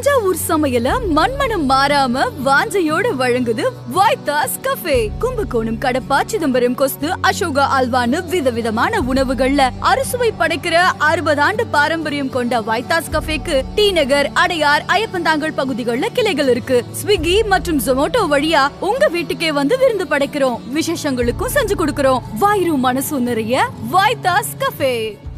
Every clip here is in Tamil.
தஞ்சாவூர் சமையல மண்மனம் மாறாம வாஞ்சையோட வழங்குது வைத்தாஸ் கஃபே கும்பகோணம் கடப்பா சிதம்பரம் கொஸ்து அசோகா அல்வான்னு விதவிதமான உணவுகள்ல அறுசுவை படைக்கிற அறுபது ஆண்டு பாரம்பரியம் கொண்ட வைத்தாஸ் கஃபேக்கு டி நகர் அடையார் ஐயப்பந்தாங்கல் பகுதிகளில் கிளைகள் இருக்கு ஸ்விக்கி மற்றும் ஜொமோட்டோ வழியா உங்க வீட்டுக்கே வந்து விருந்து படைக்கிறோம் விசேஷங்களுக்கும் செஞ்சு கொடுக்கிறோம் வாயிரும் மனசும் நிறைய வைத்தாஸ் கஃபே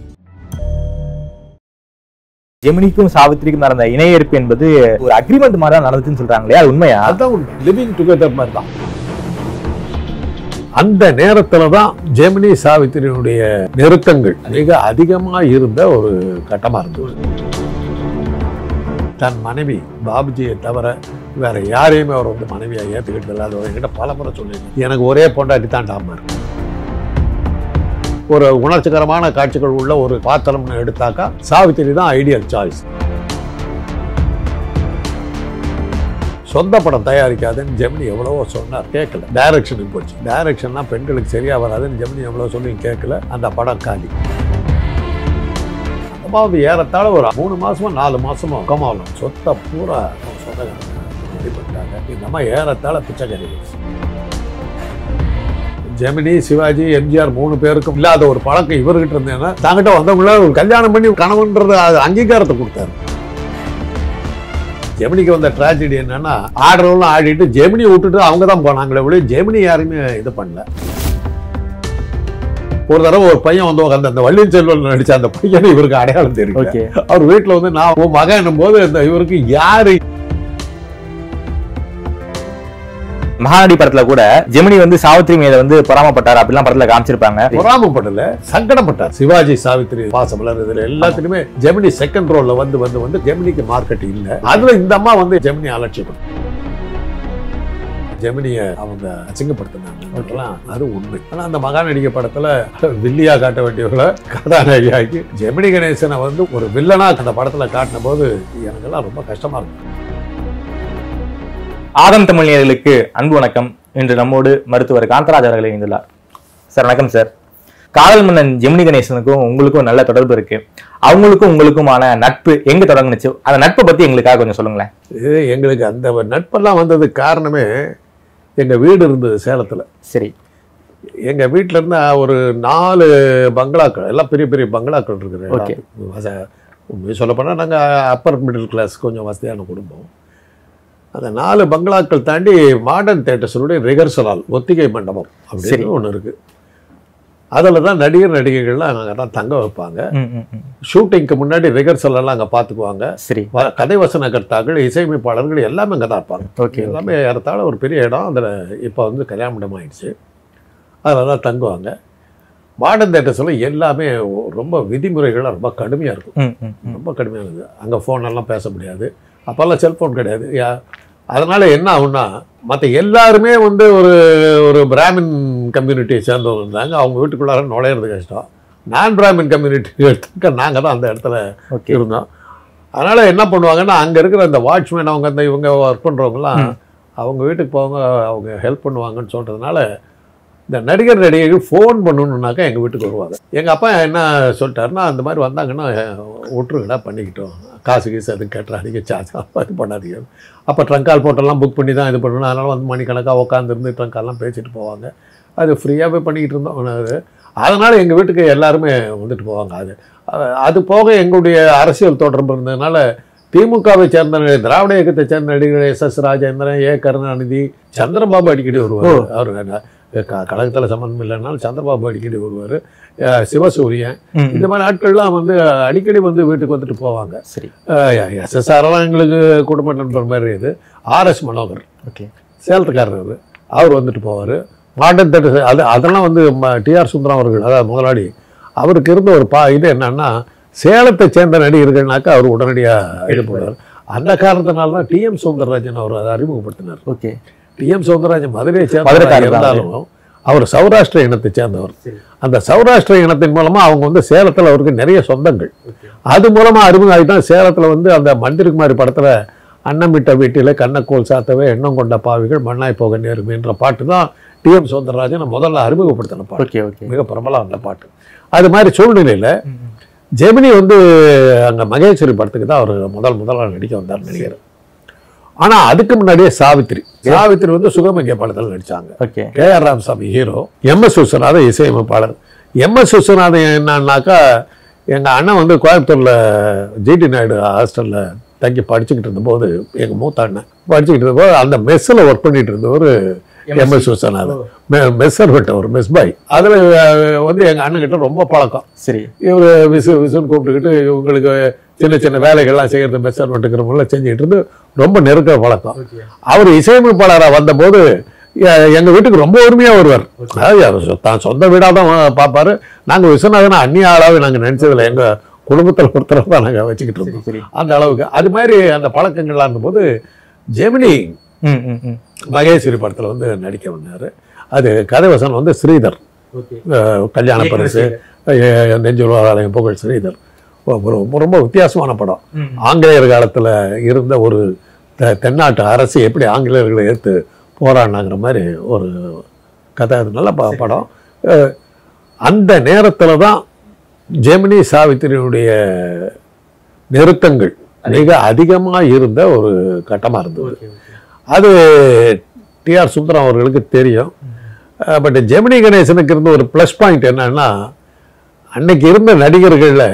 ஜெமினிக்கும் சாவித்திரிக்கும் நடந்த இணையேற்பு என்பது ஒரு அக்ரிமெண்ட் மாதிரி தான் நடந்துச்சுன்னு சொல்றாங்களே அது உண்மையா அதான் லிவிங் டுகெதர் மாதிரி தான் அந்த நேரத்துல தான் ஜெமினி சாவித்திரியினுடைய நெருக்கங்கள் மிக அதிகமா இருந்த ஒரு கட்டமா இருந்தது தன் மனைவி பாபுஜியை தவிர வேற யாரையுமே அவர் வந்து மனைவியா ஏத்துக்கிட்டு இல்லாத என்கிட்ட பல முறை சொல்லியிருக்கேன் எனக்கு ஒரே பொண்டாட்டி தான் டாமர் ஒரு உணர்ச்சிகரமான காட்சிகள் உள்ள ஒரு பாத்திரம்னு எடுத்தாக்கா சாவித்திரி தான் ஐடியல் சாய்ஸ் சொந்த படம் தயாரிக்காதுன்னு ஜெமினி எவ்வளவோ சொன்னார் கேட்கல டைரக்ஷனுக்கு போச்சு டைரக்ஷன்லாம் பெண்களுக்கு சரியா வராதுன்னு ஜெமினி எவ்வளோ சொல்லி கேட்கல அந்த படம் காலி அந்த மாதிரி ஏறத்தாழ ஒரு மூணு மாசமோ நாலு மாசமோ கமாவலாம் சொத்தை பூரா அவங்க சொந்தக்காரங்க ரெடி பண்ணிட்டாங்க இந்த மாதிரி ஏறத்தாழ பிச்சைக்கறி ஜெமினி சிவாஜி எம்ஜிஆர் மூணு பேருக்கும் இல்லாத ஒரு பழக்கம் இவர்கிட்ட இருந்தேன்னா தங்கிட்ட வந்தவங்கள ஒரு கல்யாணம் பண்ணி கணவன்றது அது அங்கீகாரத்தை கொடுத்தாரு ஜெமினிக்கு வந்த ட்ராஜடி என்னன்னா ஆடுறவங்களும் ஆடிட்டு ஜெமினி விட்டுட்டு அவங்க தான் போனாங்களே ஒழிய ஜெமினி யாருமே இது பண்ணல ஒரு தடவை ஒரு பையன் வந்து உட்காந்து அந்த வள்ளியின் செல்வன் நடிச்ச அந்த பையனை இவருக்கு அடையாளம் தெரியும் ஓகே அவர் வீட்டுல வந்து நான் உன் மகன் போது இந்த இவருக்கு யாரு மகாநடி படத்துல கூட ஜெமினி வந்து சாவித்திரி மீத வந்து பொறாமப்பட்டார் அப்படிலாம் படத்துல காமிச்சிருப்பாங்க பொறாமப்படல சங்கடப்பட்டார் சிவாஜி சாவித்திரி பாசமலர் இதுல எல்லாத்துலயுமே ஜெமினி செகண்ட் ரோல்ல வந்து வந்து வந்து ஜெமினிக்கு மார்க்கெட் இல்ல அதுல இந்த அம்மா வந்து ஜெமினி அலட்சியம் ஜெமினிய அவங்க அசிங்கப்படுத்தினாங்க அது உண்மை ஆனா அந்த மகாநடிகை படத்துல வில்லியா காட்ட வேண்டியவங்கள கதாநாயகியாக்கி ஜெமினி கணேசனை வந்து ஒரு வில்லனா அந்த படத்துல காட்டின போது எனக்கெல்லாம் ரொம்ப கஷ்டமா இருக்கும் ஆதம் தமிழியர்களுக்கு அன்பு வணக்கம் இன்று நம்மோடு மருத்துவர் காந்தராஜ் அவர்கள் இணைந்துள்ளார் சார் வணக்கம் சார் காதல் மன்னன் ஜெமினி கணேசனுக்கும் உங்களுக்கும் நல்ல தொடர்பு இருக்கு அவங்களுக்கும் உங்களுக்குமான நட்பு எங்க தொடங்குனுச்சு அந்த நட்பை பத்தி எங்களுக்காக கொஞ்சம் சொல்லுங்களேன் இது எங்களுக்கு அந்த நட்பெல்லாம் வந்ததுக்கு காரணமே எங்க வீடு இருந்தது சேலத்துல சரி எங்க வீட்ல இருந்து ஒரு நாலு பங்களாக்கள் எல்லாம் பெரிய பெரிய பங்களாக்கள் இருக்குது Okay. உண்மையை சொல்ல போனால் நாங்கள் அப்பர் மிடில் கிளாஸ் கொஞ்சம் வசதியான குடும்பம் அந்த நாலு பங்களாக்கள் தாண்டி மாடர்ன் தேட்டர்ஸனுடைய ரிகர்சல் ஹால் ஒத்திகை மண்டபம் சரி. அப்படின்னு ஒன்று இருக்கு அதில் தான் நடிகர் நடிகைகள்லாம் அங்கே தான் தங்க வைப்பாங்க ம், ம், ம். ஷூட்டிங்க்கு முன்னாடி ரிகர்சல் எல்லாம் அங்கே பார்த்துக்குவாங்க சரி வ- கதை வசனகர்த்தாக்கள் இசையமைப்பாளர்கள் எல்லாமே அங்கே தான் இருப்பாங்க ஓகே எல்லாமே ஏறத்தாழ ஒரு பெரிய இடம் அதில் இப்போ வந்து கல்யாண மண்டபம் ஆயிடுச்சு அதில் தான் தங்குவாங்க மாடர்ன் தேட்டர்ஸில் எல்லாமே ஒ- ரொம்ப விதிமுறைகள்லாம் ரொம்ப கடுமையாக இருக்கும் ம், ம், ம். ரொம்ப கடுமையானது அங்கே ஃபோனெல்லாம் பேச முடியாது அப்போல்லாம் செல்ஃபோன் கிடையாது யா அதனால் என்ன ஆகும்னா மற்ற எல்லாருமே வந்து ஒரு ஒரு பிராமின் கம்யூனிட்டியை சேர்ந்தவங்க இருந்தாங்க அவங்க வீட்டுக்குள்ளார நுழையிறது கஷ்டம் நான் பிராமின் கம்யூனிட்டி எடுத்துக்க நாங்கள் தான் அந்த இடத்துல ஓகே இருந்தோம் அதனால் என்ன பண்ணுவாங்கன்னா அங்கே இருக்கிற அந்த வாட்ச்மேன் அவங்க அந்த இவங்க ஒர்க் பண்ணுறவங்களாம் ம். அவங்க வீட்டுக்கு போவாங்க அவங்க ஹெல்ப் பண்ணுவாங்கன்னு சொல்கிறதுனால இந்த நடிகர் நடிகைகள் ஃபோன் பண்ணணுன்னாக்கா எங்கள் வீட்டுக்கு வருவாங்க எங்கள் அப்பா என்ன சொல்லிட்டாருன்னா அந்த மாதிரி வந்தாங்கன்னா விட்டுருங்கடா பண்ணிக்கிட்டோம் காசு கீசு அது கேட்டுறாதீங்க சார்ஜ் இது பண்ணாதீங்க அப்போ ட்ரங்கால் போட்டெல்லாம் புக் பண்ணி தான் இது பண்ணணும் அதனால் வந்து மணிக்கணக்காக உட்காந்துருந்து ட்ரங்கால்லாம் பேசிட்டு போவாங்க அது ஃப்ரீயாகவே பண்ணிக்கிட்டு இருந்தோம் அது அதனால் எங்கள் வீட்டுக்கு எல்லாருமே வந்துட்டு போவாங்க அது அஹ் அது போக எங்களுடைய அரசியல் தொடர்பு இருந்ததுனால திமுகவை சேர்ந்த நடி- திராவிட இயக்கத்தை சேர்ந்த நடிகர்கள் S S Rajendran A Karunanidhi Chandrababu அடிக்கடி வருவார் அவர் கழகத்தில் சம்மந்தம் இல்லைனாலும் சந்திரபாபு அடிக்கடி வருவார் சிவசூரியன் ம், இந்த மாதிரி ஆட்கள்லாம் வந்து அடிக்கடி வந்து வீட்டுக்கு வந்துட்டு போவாங்க சரி எஸ்எஸ்ஆர்லாம் எங்களுக்கு குடும்ப நண்பர் மாதிரி இது ஆர்எஸ் மனோகர் ஓகே சேலத்துக்காரர் அவரு. அவர் வந்துட்டு போவார் மாடர்ன் தேட்டர் அது அதெல்லாம் வந்து டிஆர் சுந்தரம் அவர்கள் அதாவது முதலாளி அவருக்கு இருந்த ஒரு பா இது என்னன்னா சேலத்தை சேர்ந்த நடிகர்கள்னாக்கா அவர் உடனடியாக இது போடுவார் அந்த காரணத்தினால தான் டிஎம் சௌந்தரராஜன் அவர் அதை அறிமுகப்படுத்தினார் ஓகே டிஎம் சௌந்தரராஜன் மதுரையை சேர்ந்த மதுரைக்காரர் தான் இருந்தாலும் அவர் சௌராஷ்டிர இனத்தை சேர்ந்தவர் சரி. அந்த சௌராஷ்டிர இனத்தின் மூலமா அவங்க வந்து சேலத்துல அவருக்கு நிறைய சொந்தங்கள் அது மூலமா அறிமுகம் ஆகிட்டான் சேலத்துல வந்து அந்த மந்திரிகுமாரி படத்துல அன்னமிட்ட வீட்டில கண்ணக்கோல் சாத்தவே எண்ணம் கொண்ட பாவிகள் மண்ணாய் போக நேருமேன்ற பாட்டு தான் டிஎம் சௌந்தரராஜன் முதல்ல அறிமுகப்படுத்தின பாட்டு ஓகே ஓகே மிக பிரபலம் அந்த பாட்டு அது மாதிரி சூழ்நிலையில ஜெமினி வந்து அங்கே மகேஸ்வரி படத்துக்கு தான் அவர் முதல் முதல்ல நடிக்க வந்தார் நடிகர் ஆனால் அதுக்கு முன்னாடியே சாவித்திரி சாவித்திரி வந்து சுகமங்கிய படத்தில் நடிச்சாங்க okay K R Ramasamy hero M S Viswanathan இசையமைப்பாளர் எம் எஸ் விஸ்வநாதன் என்னன்னாக்கா எங்கள் அண்ணன் வந்து கோயம்புத்தூரில் ஜிடி நாயுடு ஹாஸ்டலில் தங்கி படிச்சுக்கிட்டு இருந்தபோது எங்கள் மூத்த அண்ணன் படிச்சுக்கிட்டு இருந்தபோது அந்த மெஸ்ஸில் ஒர்க் பண்ணிட்டு இருந்தவர் எம் எஸ் விஸ்வநாதன் மெஸ்ஸர் விட்டவர் மெஸ் பாய் அதில் வந்து எங்கள் அண்ணன்கிட்ட ரொம்ப பழக்கம் சரி இவர் விசு விசுன்னு கூப்பிட்டுக்கிட்டு இவங்களுக்கு சின்ன சின்ன வேலைகள்லாம் செய்கிறது மெஷர்மெண்ட்டுக்கிறவங்களாம் செஞ்சுக்கிட்டு இருந்து ரொம்ப நெருக்க பழக்கம் அவர் இசையமைப்பாளராக வந்தபோது எ- எங்க வீட்டுக்கு ரொம்ப உரிமையா வருவார் அதாவது அவர் சொ- தான் சொந்த வீடாக தான் வா- பார்ப்பாரு நாங்கள் விஸ்வநாதனை அந்நிய ஆளாவே நாங்கள் நினைச்சதில்ல எங்க குடும்பத்தில் ஒருத்தரை தான் நாங்கள் வச்சுக்கிட்டு இருந்தோம் சரி அந்த அளவுக்கு அது மாதிரி அந்த பழக்கங்கள்லாம் இருந்தபோது ஜெமினி ம் ம் ம் மகேஸ்வரி படத்தில் வந்து நடிக்க வந்தார் அது கதைவசனம் வந்து ஸ்ரீதர் ஓகே அஹ் கல்யாண பரிசு அஹ் நெஞ்சுள்ள ஆலயம் புகழ் ஸ்ரீதர் ஒரு ரொம்ப- ரொம்ப வித்தியாசமான படம் ம். ஆங்கிலேயர் காலத்தில் இருந்த ஒரு தெ- தென்னாட்டு அரசு எப்படி ஆங்கிலேயர்களை எடுத்து போராடினாங்கிற மாதிரி ஒரு கதை அது நல்ல ப- படம் அஹ் அந்த நேரத்தில் தான் ஜெமினி சாவித்திரியுடைய நெருக்கங்கள் மிக அதிகமாக இருந்த ஒரு கட்டமாக இருந்தது ஓகே ஓகே அது டிஆர் சுந்தரம் அவர்களுக்கு தெரியும் பட் ஜெமினி கணேசனுக்கு இருந்த ஒரு ப்ளஸ் பாயிண்ட் என்னன்னா அன்னைக்கு இருந்த நடிகர்களில்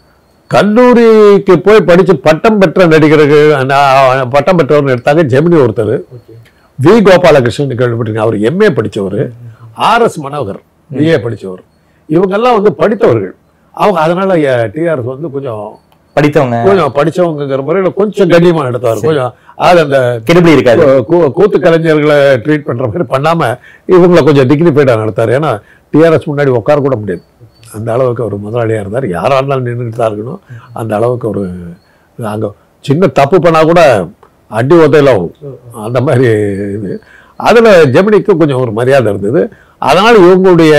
கல்லூரிக்கு போய் படித்து பட்டம் பெற்ற நடிகர்கள் அந்த- பட்டம் பெற்றவர்னு எடுத்தாங்க ஜெமினி ஒருத்தர் ஓகே வி கோபாலகிருஷ்ணன் கேள்விப்பட்டிருக்கீங்க அவர் எம்ஏ படித்தவர் ஆர்எஸ் மனோகர் பிஏ படித்தவர் இவங்கெல்லாம் வந்து படித்தவர்கள் அவங்க அதனால டிஆர்எஸ் வந்து கொஞ்சம் படித்தவங்க கொஞ்சம் படிச்சவங்கிற முறையில் கொஞ்சம் கண்ணியமாக எடுத்தார் கொஞ்சம் அது அந்த கெடுபிடி இருக்காது கூ- கூ- கூத்து கலைஞர்களை ட்ரீட் பண்ற மாதிரி பண்ணாம இவங்களை கொஞ்சம் டிக்னிஃபைடாக நடத்தார் ஏன்னா டிஆர்எஸ் முன்னாடி உட்கார கூட முடியாது அந்த அளவுக்கு ஒரு முதலாளியா இருந்தார் யாரா இருந்தாலும் நின்றுட்டு தான் இருக்கணும் அந்த அளவுக்கு ஒரு அங்க சின்ன தப்பு பண்ணா கூட அடி உதையில அந்த மாதிரி இது அதுல ஜெமினிக்கு கொஞ்சம் ஒரு மரியாதை இருந்தது அதனால இவங்களுடைய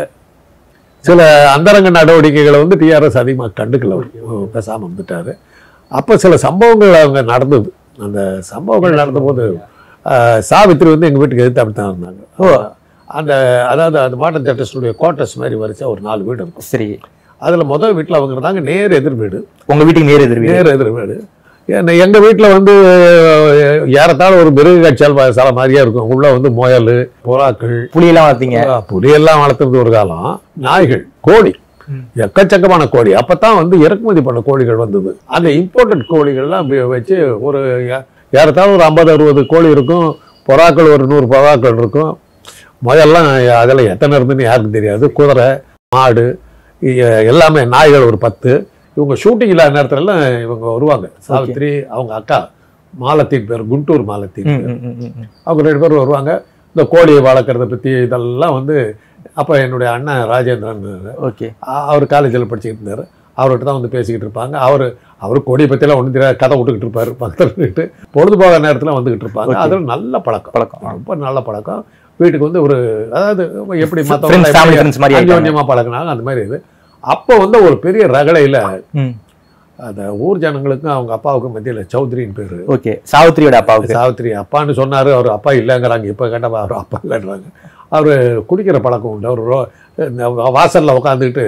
சில அந்தரங்க நடவடிக்கைகளை வந்து டிஆர்எஸ் அதிகமாக கண்டுக்கல அவர் பேசாம வந்துட்டாரு அப்போ சில சம்பவங்கள் அவங்க நடந்தது அந்த சம்பவங்கள் நடந்தபோது ஆஹ், சாவித்திரி வந்து எங்கள் வீட்டுக்கு எதிர்த்து அப்படி தான் இருந்தாங்க ஓ அந்த அதாவது அந்த மாடர்ன் தேட்டர் ஸ்டுடியோ குவார்ட்டர்ஸ் மாதிரி வரிசை ஒரு நாலு வீடு இருக்கும் சரி அதில் முதல் வீட்டில் அவங்க இருந்தாங்க நேர் எதிர் வீடு உங்க வீட்டுக்கு நேர் எதிர் வீடு நேர் எதிர் வீடு ஏன்னா எங்கள் வீட்டில் வந்து அஹ், ஏறத்தாழ ஒரு மிருக காட்சியால் சில மாதிரியே இருக்கும் உள்ள வந்து முயல் புறாக்கள் புளியெல்லாம் வளர்த்தீங்க ஆ, புலியெல்லாம் வளர்த்துறது ஒரு காலம் நாய்கள் கோழி ம். எக்கச்சக்கமான கோழி அப்பதான் வந்து இறக்குமதி பண்ண கோழிகள் வந்தது அந்த இம்போர்ட்டட் கோழிகள்லாம் வி- வச்சு ஒரு ஏ- ஏறத்தாழ ஒரு ஐம்பது அறுபது கோழி இருக்கும் புறாக்கள் ஒரு நூறு புறாக்கள் இருக்கும் முதல்லாம் அதில் எத்தனை இருந்துன்னு யாருக்கும் தெரியாது குதிரை மாடு இ- எல்லாமே நாய்கள் ஒரு பத்து இவங்க ஷூட்டிங் இல்லாத நேரத்துலலாம் இவங்க வருவாங்க சாவித்திரி அவங்க அக்கா மாலத்தின் பேர் குண்டூர் மாலத்தின் ம், பேர். ம், ம், ம், ம். அவங்க ரெண்டு பேரும் வருவாங்க இந்த கோழியை வளர்க்குறத பற்றி இதெல்லாம் வந்து அப்போ என்னுடைய அண்ணன் ராஜேந்திரன் ஓகே அ- அவர் காலேஜில் படிச்சுக்கிட்டு இருந்தார் அவர்கிட்ட தான் வந்து பேசிக்கிட்டு இருப்பாங்க அவர் அவர் கோழியை பற்றியெல்லாம் ஒன்றும் தெரியாது கதை விட்டுக்கிட்டு இருப்பார் பக்கத்தில் இருந்துட்டு பொழுதுபோக நேரத்தில் வந்துக்கிட்டு இருப்பாங்க Okay. அதில் நல்ல பழக்கம் பழக்கம் ரொம்ப நல்ல பழக்கம் வீட்டுக்கு வந்து ஒரு அதாவது எப்படி Friends, family மற்றவங்க friends மாதிரி ஆயிட்டாங்க. அந்யோன்யமாக பழகினாங்க அந்த மாதிரி இது அப்போ வந்து ஒரு பெரிய ரகளையில் ம் அந்த ஊர் ஜனங்களுக்கும் அவங்க அப்பாவுக்கும் மத்தியில் சௌத்ரின்னு பேர் ஓகே சாவித்திரியோட அப்பாவுக்கு சாவித்திரி அப்பான்னு சொன்னாரு அவர் அப்பா இல்லைங்கிறாங்க இப்போ கேட்டப்ப அவர் அப்பா இல்லைன்றாங்க அவர் குடிக்கிற பழக்கம் உண்டு அவர் ரோ- இந்த வாசலில் உட்காந்துக்கிட்டு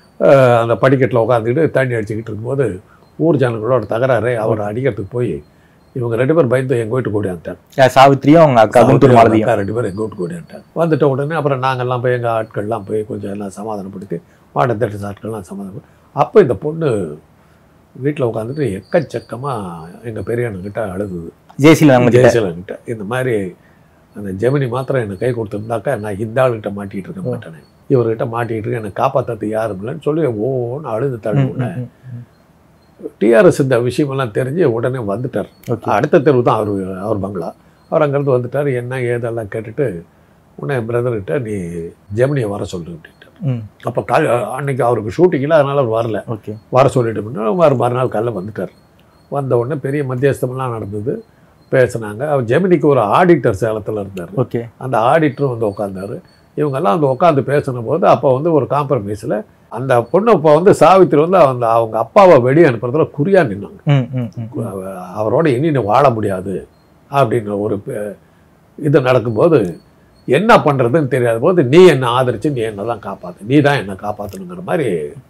அந்த படிக்கட்டில் உட்காந்துக்கிட்டு தண்ணி அடிச்சுக்கிட்டு இருக்கும்போது ஊர் ஜனங்களோட தகராறு அவர் அடிக்கிறதுக்கு போய் இவங்க ரெண்டு பேரும் பயந்து எங்கள் வீட்டுக்கு ஓடியாந்துட்டாங்க யார் சாவித்திரியும் அவங்க அக்கா குண்டூர் மாலதியும் அக்கா ரெண்டு பேரும் எங்கள் வீட்டுக்கு ஓடியாந்துட்டாங்க வந்துட்ட உடனே அப்புறம் நாங்கள்லாம் போய் எங்கள் ஆட்கள்லாம் போய் கொஞ்சம் எல்லாம் சமாதானப்படுத்தி மாடல் தேட்டர்ஸ் ஆட்கள்லாம் சமாதானம் அப்போ இந்த பொண்ணு வீட்டில் உட்காந்துட்டு எக்கச்சக்கமாக எங்கள் பெரியண்ணங்கிட்ட அழுதுது ஜேசியில் அவங்க கிட்ட ஜெயசீலன்கிட்ட இந்த மாதிரி அந்த ஜெமினி மாத்திரம் எனக்கு கை கொடுத்துருந்தாக்கா நான் இந்த ஆளுகிட்ட மாட்டிகிட்டு இருக்க மாட்டேனே இவர்கிட்ட மாட்டிக்கிட்டு இருக்கேன் என்னை காப்பாற்றுறது யாரும் இல்லைன்னு சொல்லி ஓன்னு அழுது ம், தள்ளுன ம், ம். டிஆர்எஸ் இந்த விஷயமெல்லாம் தெரிஞ்சு உடனே வந்துட்டார் ஓகே அடுத்த தெருவு தான் அவர் அவர் பங்களா அவர் அங்கேருந்து வந்துட்டார் என்ன ஏதெல்லாம் கேட்டுட்டு உடனே என் பிரதர்கிட்ட நீ ஜெமினியை வர சொல்லு அப்படின்ட்டு ம் அப்போ கால் அன்னைக்கு அவருக்கு ஷூட்டிங் இல்லை அதனால் அவர் வரல ஓகே வர சொல்லிட்டு மறு மறுநாள் காலைல வந்துட்டார் வந்த உடனே பெரிய மத்தியஸ்தமெல்லாம் நடந்தது பேசுனாங்க அவர் ஜெமினிக்கு ஒரு ஆடிட்டர் சேலத்தில் இருந்தார் ஓகே அந்த ஆடிட்டரும் வந்து உட்காந்தாரு இவங்கெல்லாம் வந்து உட்காந்து பேசின போது அப்போ வந்து ஒரு காம்ப்ரமைஸில் அந்த பொண்ணு இப்போ வந்து சாவித்திரி வந்து அந்த அவங்க அப்பாவை வெளியே அனுப்புறதுல குறியா நின்னாங்க ம் ம் ம் அவ- அவரோட இனி நீ வாழ முடியாது அப்படின்ற ஒரு பே- இது நடக்கும்போது என்ன பண்ணுறதுன்னு தெரியாத போது நீ என்னை ஆதரிச்சு நீ என்ன தான் காப்பாற்று நீ தான் என்னை காப்பாற்றணுங்கிற மாதிரி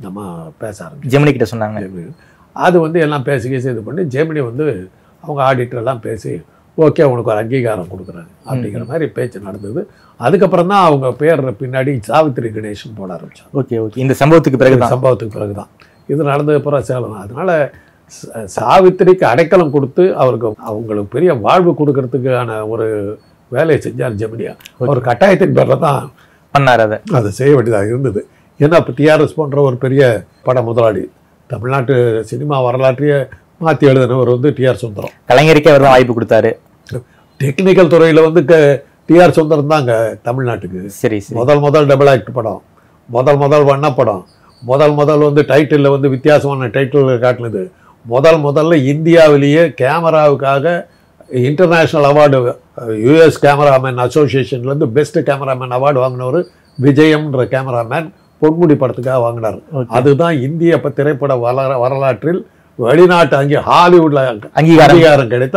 நம்ம பேச ஆரம்பிச்சோம் ஜெமினி கிட்ட சொன்னாங்க ஜெமினி அது வந்து எல்லாம் பேசி பேசி இது பண்ணி ஜெமினி வந்து அவங்க ஆடிட்டர் எல்லாம் பேசி ஓகே உனக்கு ஒரு அங்கீகாரம் கொடுக்குறாங்க அப்படிங்கிற மாதிரி பேச்சு நடந்தது அதுக்கப்புறம் தான் அவங்க பேர் பின்னாடி சாவித்திரி கணேசன் போட ஆரம்பிச்சாங்க ஓகே ஓகே இந்த சம்பவத்துக்கு பிறகுதான் சம்பவத்துக்கு பிறகுதான் இது நடந்தது அப்புறம் சேலம் தான் அதனால ச- சாவித்திரிக்கு அடைக்கலம் கொடுத்து அவருக்கு அவங்களுக்கு பெரிய வாழ்வு கொடுக்கறதுக்கான ஒரு வேலையை செஞ்சார் ஜெமினியா ஒரு கட்டாயத்தின் பேரில் தான் பண்ணாரு அதை அதை செய்ய வேண்டியதாக இருந்தது ஏன்னா இப்போ டிஆர்எஸ் போன்ற ஒரு பெரிய பட முதலாளி தமிழ்நாட்டு சினிமா வரலாற்றையே மாற்றி எழுதினவர் வந்து டிஆர் சுந்தரம் கலைஞருக்கே அவர் தான் வாய்ப்பு கொடுத்தாரு டெக்னிக்கல் துறையில் வந்து டிஆர் சுந்தரம் தாங்க தமிழ்நாட்டுக்கு சரி சரி முதல் முதல் டபுள் ஆக்ட் படம் முதல் முதல் வண்ண படம் முதல் முதல் வந்து டைட்டிலில் வந்து வித்தியாசமான டைட்டில் காட்டினது முதல் முதல்ல இந்தியாவிலேயே கேமராவுக்காக இன்டர்நேஷ்னல் அவார்டு யூஎஸ் கேமராமேன் அசோசியேஷன்லேருந்து பெஸ்ட் கேமராமேன் அவார்டு வாங்கினவர் விஜயம்ன்ற கேமராமேன் பொன்முடி படத்துக்காக வாங்கினார் Okay. அதுதான் இந்திய ப- திரைப்பட வளர வரலாற்றில் வெளிநாட்டு அங்கே ஹாலிவுட்ல அங்கீகாரம் அங்கீகாரம் கிடைத்த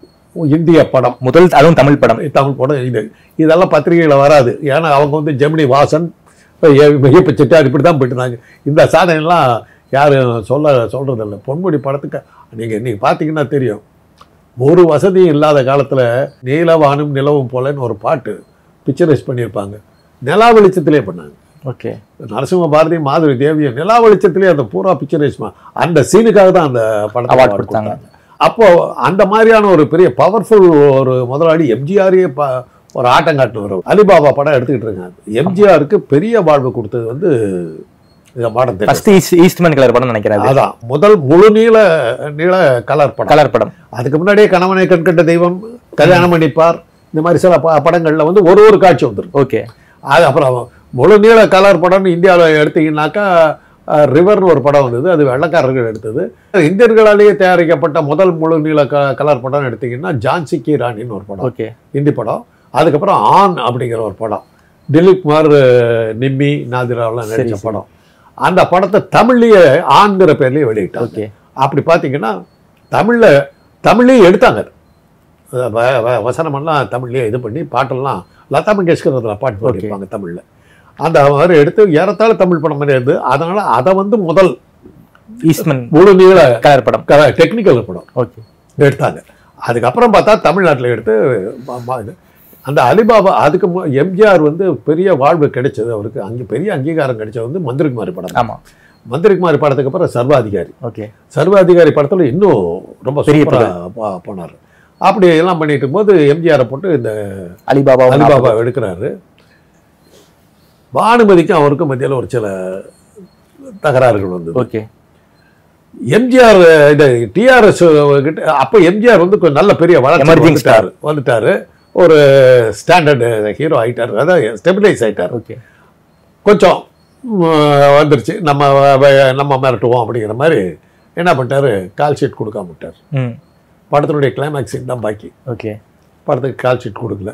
இந்திய படம் முதல் அதுவும் தமிழ் படம் தமிழ் படம் இது இதெல்லாம் பத்திரிகையில் வராது ஏன்னா அவங்க வந்து ஜெமினி வாசன் மெய்யப்ப செட்டியார் இப்படி தான் போயிட்டுருந்தாங்க இந்த சாதனைலாம் யாரும் சொல்ல சொல்கிறதில்ல பொன்முடி படத்துக்கு நீங்கள் நீங்கள் பார்த்தீங்கன்னா தெரியும் ஒரு வசதியும் இல்லாத காலத்தில் நீலவானும் நிலவும் போலன்னு ஒரு பாட்டு பிக்சரைஸ் பண்ணியிருப்பாங்க நிலா வெளிச்சத்திலே பண்ணாங்க ஓகே நரசிம்ம பாரதி மாதவி தேவியும் நிலா வெளிச்சத்திலே அந்த பூரா பிக்சரைஸ் அந்த சீனுக்காக தான் அந்த படத்தை Award award கொடுத்தாங்க. கொடுத்தாங்க அப்போ அந்த மாதிரியான ஒரு பெரிய பவர்ஃபுல் ஒரு முதலாளி எம்ஜிஆரையே ப ஒரு ஆட்டம் காட்டினவர் அலிபாபா படம் எடுத்துக்கிட்டு இருக்காங்க எம்ஜிஆருக்கு பெரிய வாழ்வு கொடுத்தது வந்து இந்த மாடம் தெரியும் ஃபர்ஸ்ட் ஈஸ்ட் ஈஸ்ட்மேன் கலர் படம் நினைக்கிறேன் அது. அதான் முதல் முழு நீள நீள கலர் படம் கலர் படம் அதுக்கு முன்னாடியே கணவனை கண்கண்ட தெய்வம் கல்யாணம் பண்ணிப்பார் இந்த மாதிரி சில ப படங்கள்ல வந்து ஒரு ஒரு காட்சி வந்துருக்கு ஓகே அது அப்புறம் முழு நீள கலர் படம்னு இந்தியாவில் எடுத்தீங்கன்னாக்கா அஹ், ரிவர்னு ஒரு படம் வந்தது அது வெள்ளக்காரர்கள் எடுத்தது இந்தியர்களாலேயே தயாரிக்கப்பட்ட முதல் முழு நீள க கலர் படம் எடுத்தீங்கன்னா ஜான்சி கி ராணின்னு ஒரு படம் ஓகே ஹிந்தி படம் அதுக்கப்புறம் ஆன் அப்படிங்கிற ஒரு படம் திலீப் குமார் அஹ், நிம்மி நாதிராவெல்லாம் சரி, நடித்த சரி. படம் அந்த படத்தை தமிழ்லயே ஆண்கிற பேர்லயே வெளியிட்டாங்க ஓகே அப்படி பார்த்தீங்கன்னா தமிழில் தமிழ்லேயும் எடுத்தாங்க அஹ் வ- வ- வசனமெல்லாம் தமிழ்லேயே இது பண்ணி பாட்டெல்லாம் லதா மங்கேஷ்கர் அதில் பாட்டு பாடியிருப்பாங்க தமிழில் அந்த மாதிரி எடுத்து ஏறத்தாழ தமிழ் படம் மாதிரி இருந்து அதனால் அதை வந்து முதல் ஈஸ்ட்மேன் முழு நீள கலர் படம் டெக்னிக்கல் படம் ஓகே எடுத்தாங்க அதுக்கப்புறம் பார்த்தா தமிழ்நாட்டில் எடுத்து ம- ம- இது. அந்த அலிபாபா அதுக்கு மு- எம்ஜிஆர் வந்து பெரிய வாழ்வு கிடைச்சது அவருக்கு அங்கே பெரிய அங்கீகாரம் கிடைச்சது வந்து மந்திரிகுமாரி படம் ஆமா மந்திரிகுமாரி படத்துக்கு அப்புறம் சர்வாதிகாரி ஓகே சர்வாதிகாரி படத்தில் இன்னும் ரொம்ப பெரிய சூப்பரா போனார் அப்படி எல்லாம் பண்ணிட்டு இருக்கும்போது எம்ஜிஆரை போட்டு இந்த அலிபாபா அலிபாபா எடுக்கிறாரு பானுமதிக்கும் அவருக்கும் மத்தியில் ஒரு சில தகராறுகள் வந்தது ஓகே எம்ஜிஆர் இந்த டிஆர்எஸ் கிட்ட அப்போ எம்ஜிஆர் வந்து கொஞ்சம் நல்ல பெரிய வளர்ச்சி Emerging வந்துட்டாரு வந்துட்டாரு ஒரு ஸ்டாண்டர்டு ஹீரோ ஆயிட்டாரு அதாவது ஸ்டெபிலைஸ் ஆயிட்டாரு ஓகே கொஞ்சம் ம், வந்துருச்சு நம்ம வ- நம்ம மிரட்டுவோம் அப்படிங்கிற மாதிரி என்ன பண்ணிட்டாரு கால் ஷீட் கொடுக்காம விட்டார் ம் படத்தினுடைய கிளைமேக்ஸ் சீன் தான் பாக்கி ஓகே படத்துக்கு கால் ஷீட் கொடுக்கல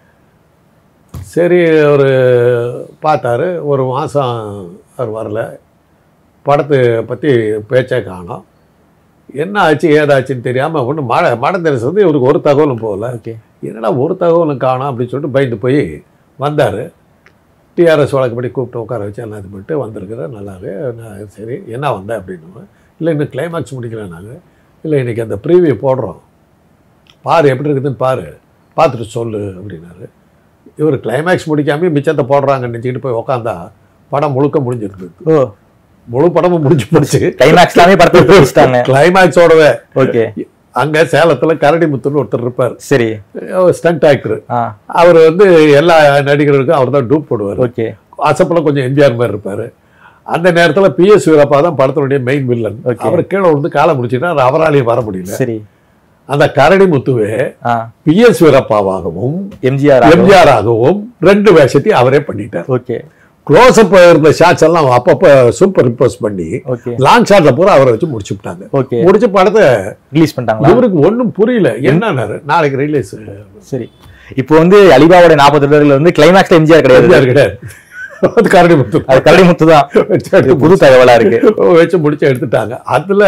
சரி ஒரு பார்த்தாரு ஒரு மாதம் அவர் வரல படத்தை பற்றி பேச்சே காணோம் என்ன ஆச்சு ஏதாச்சுன்னு தெரியாமல் ஒன்று மழை மழை தெரிசு வந்து இவருக்கு ஒரு தகவலும் போகல ஓகே என்னடா ஒரு தகவலும் காணோம் அப்படின்னு சொல்லிட்டு பயந்து போய் வந்தார் டிஆர்எஸ் வழக்கப்படி கூப்பிட்டு உட்கார வச்சு எல்லாம் இது பண்ணிட்டு வந்திருக்கிறேன் நல்லாரு நான் சரி என்ன வந்தேன் அப்படின்னு இல்லை இன்னும் கிளைமேக்ஸ் முடிக்கல நாங்கள் இல்லை இன்றைக்கி அந்த ப்ரீவியூ போடுறோம் பாரு எப்படி இருக்குதுன்னு பாரு பார்த்துட்டு சொல்லு அப்படின்னாரு இவர் கிளைமேக்ஸ் முடிக்காம மிச்சத்தை போடுறாங்கன்னு நினச்சிக்கிட்டு போய் உக்காந்தா படம் முழுக்க முடிஞ்சிருந்தது ஓ முழு படமும் முடிஞ்சு போச்சு கிளைமேக்ஸ் எல்லாமே படத்தை பிடிச்சிட்டாங்க கிளைமேக்ஸோடவே ஓகே அங்கே சேலத்தில் கரடிமுத்துன்னு ஒருத்தர் இருப்பார் சரி ஸ்டண்ட் ஆக்டர் ஆ அவர் வந்து எல்லா நடிகர்களுக்கும் அவர் தான் டூப் போடுவார் ஓகே அசப்பில் கொஞ்சம் எம்ஜிஆர் மாதிரி இருப்பார் அந்த நேரத்தில் பிஎஸ் வீரப்பா தான் படத்தினுடைய மெயின் வில்லன் Okay. அவர் கீழே விழுந்து காலை முடிச்சுட்டா அவராலையும் வர முடியல சரி அந்த கரடி முத்துவே ஆ பிஎஸ் வீரப்பாவாகவும் எம்ஜிஆர் எம்ஜிஆர் ஆகவும் ரெண்டு வேஷத்தையும் அவரே பண்ணிட்டார் ஓகே க்ளோஸ் அப் இருந்த ஷாட்ஸ் எல்லாம் அப்பப்போ சூப்பர் இம்போஸ் பண்ணி ஓகே லாங் ஷாட்ல பூரா அவரை வச்சு முடிச்சு விட்டாங்க ஓகே முடிச்ச படத்தை ரிலீஸ் பண்ணிட்டாங்களா இவருக்கு ஒன்றும் புரியல என்னன்னாரு நாளைக்கு ரிலீஸ் சரி இப்போ வந்து அலிபாவோட நாற்பது வருடங்கள் வந்து கிளைமேக்ஸ்ல எம்ஜிஆர் கிடையாது எம்ஜிஆர் கிடையாது அது கரடி முத்து அது கரடிமுத்து தான் வச்சு இது புது தகவலா இருக்கு வச்சு முடிச்சு எடுத்துட்டாங்க அதுல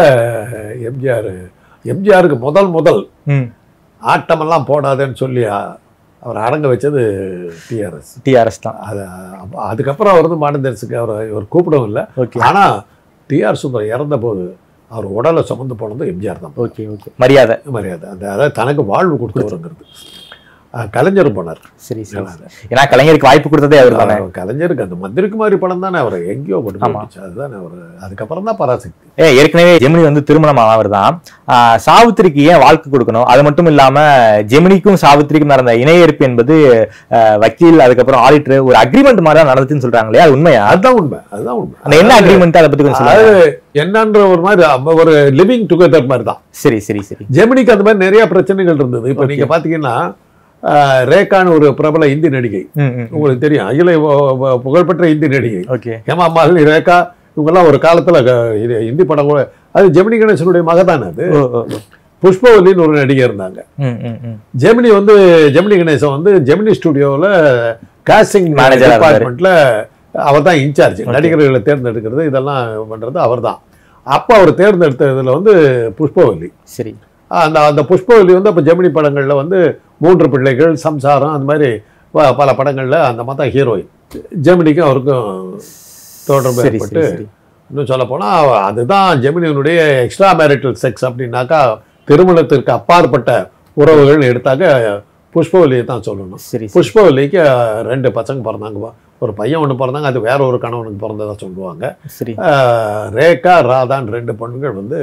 எம்ஜிஆர் எம்ஜிஆருக்கு முதல் முதல் ம் ஆட்டமெல்லாம் போடாதேன்னு சொல்லி அ- அவர் அடங்க வச்சது டிஆர்எஸ் டிஆர்எஸ் தான் அது அப்ப அதுக்கப்புறம் அவர் வந்து மாடர்ன் டான்ஸுக்கு அவர் இவர் கூப்பிடவும் இல்லை ஓகே ஆனால் டிஆர் சுந்தர் இறந்த போது அவர் உடலை சுமந்து போனது எம்ஜிஆர் தான் ஓகே ஓகே மரியாதை மரியாதை அந்த அதாவது தனக்கு வாழ்வு கொடுத்தவருங்கிறது அஹ் கலைஞர் போனார் சரி சரி ஏன்னா கலைஞருக்கு வாய்ப்பு கொடுத்ததே அவர் தானே அவர் கலைஞருக்கு அந்த மந்திரிக்குமாரி படம் தானே அவர் எங்கேயோ கொண்டு ஆமா. போச்சு அதுதானே அவர் அதுக்கப்புறம் தான் பராசக்தி ஏ ஏற்கனவே ஜெமினி வந்து திருமணம் ஆனவர் தான் ஆஹ் சாவித்திரிக்கு ஏன் வாழ்க்கை கொடுக்கணும் அது மட்டும் இல்லாம ஜெமினிக்கும் சாவித்திரிக்கும் நடந்த இணையேற்பு என்பது ஆஹ் வக்கீல் அதுக்கப்புறம் ஆடிட்டர் ஒரு அக்ரிமெண்ட் மாதிரி தான் நடந்துச்சுன்னு சொல்றாங்களே அது உண்மையா அதுதான் உண்மை அதுதான் உண்மை அந்த என்ன அக்ரிமெண்ட் அதை பத்தி கொஞ்சம் அதாவது சொல்லுங்க என்னன்ற ஒரு மாதிரி அம்ம ஒரு லிவிங் டுகெதர் மாதிரி தான் சரி சரி சரி ஜெமினிக்கு அந்த மாதிரி நிறைய பிரச்சனைகள் இருந்தது இப்போ Okay. நீங்க பாத்தீங்கன்னா அஹ், ரேகான்னு ஒரு பிரபல இந்தி நடிகை ம் ம் உங்களுக்கு தெரியும் அகில வ- வ- புகழ்பெற்ற இந்தி நடிகை ஓகே ஹேமா மாலினி ரேகா இவங்கெல்லாம் ஒரு காலத்துல க- இது இந்தி படம் கூட அது ஜெமினி கணேசனுடைய மகதானே அது ஓ ஓ ஓ. புஷ்பவல்லின்னு ஒரு நடிகை இருந்தாங்க ம் ம் ம் ஜெமினி வந்து ஜெமினி கணேசன் வந்து ஜெமினி ஸ்டுடியோவில் காஸ்டிங் Manager ஆ இருந்தாரு. டிபார்ட்மெண்ட்ல அவர் தான் இன்சார்ஜ் Okay. நடிகர்களை தேர்ந்தெடுக்கிறது இதெல்லாம் பண்றது அவர் தான் அப்போ அவர் தேர்ந்தெடுத்ததுல வந்து புஷ்பவல்லி சரி அந்த அந்த புஷ்பவல்லி வந்து அப்போ ஜெமினி படங்களில் வந்து மூன்று பிள்ளைகள் சம்சாரம் அந்த மாதிரி ப- பல படங்களில் அந்த மாதிரி தான் ஹீரோயின் ஜெமினிக்கும் அவருக்கும் தொடர்பு சரி ஏற்பட்டு சரி சரி இன்னும் சொல்ல போனால் அதுதான் ஜெமினியினுடைய எக்ஸ்ட்ரா மேரிட்டல் செக்ஸ் அப்படின்னாக்கா திருமணத்திற்கு அப்பாற்பட்ட உறவுகள் எடுத்தாக்க புஷ்பவல்லியை தான் சொல்லணும் சரி சரி புஷ்பவல்லிக்கு அஹ், ரெண்டு பசங்க பிறந்தாங்க ஒரு பையன் ஒன்று பிறந்தாங்க அது வேற ஒரு கணவனுக்கு பிறந்ததா சொல்லுவாங்க சரி அஹ், ரேகா ராதான்னு ரெண்டு பொண்ணுகள் வந்து